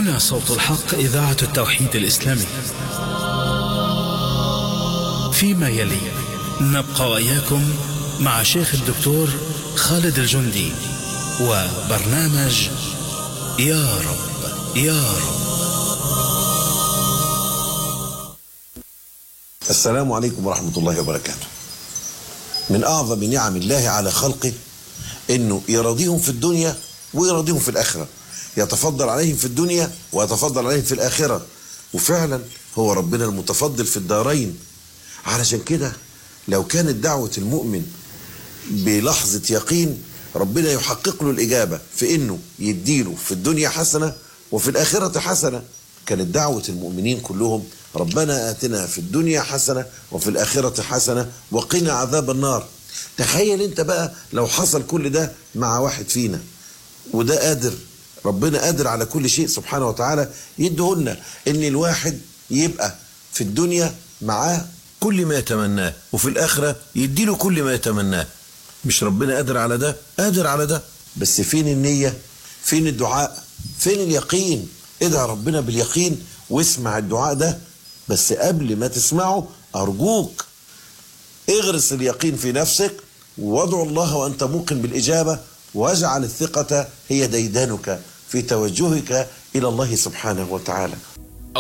هنا صوت الحق إذاعة التوحيد الإسلامي فيما يلي نبقى وإياكم مع شيخ الدكتور خالد الجندي وبرنامج يا رب يا رب السلام عليكم ورحمة الله وبركاته من أعظم نعم الله على خلقه أنه يراضيهم في الدنيا ويراضيهم في الآخرة يتفضل عليهم في الدنيا ويتفضل عليهم في الآخرة وفعلا هو ربنا المتفضل في الدارين علشان كده لو كانت دعوة المؤمن بلحظة يقين ربنا يحقق له الإجابة في أنه يديله في الدنيا حسنة وفي الآخرة حسنة كانت دعوة المؤمنين كلهم ربنا آتنا في الدنيا حسنة وفي الآخرة حسنة وقنا عذاب النار تخيل انت بقى لو حصل كل ده مع واحد فينا وده قادر ربنا قادر على كل شيء سبحانه وتعالى يدهن ان الواحد يبقى في الدنيا معاه كل ما يتمناه وفي الآخرة يديله كل ما يتمناه مش ربنا قادر على ده قادر على ده بس فين النية فين الدعاء فين اليقين ادعى ربنا باليقين واسمع الدعاء ده بس قبل ما تسمعه أرجوك اغرس اليقين في نفسك وادعو الله وأنت موقن بالإجابة واجعل الثقة هي ديدنك في توجهك إلى الله سبحانه وتعالى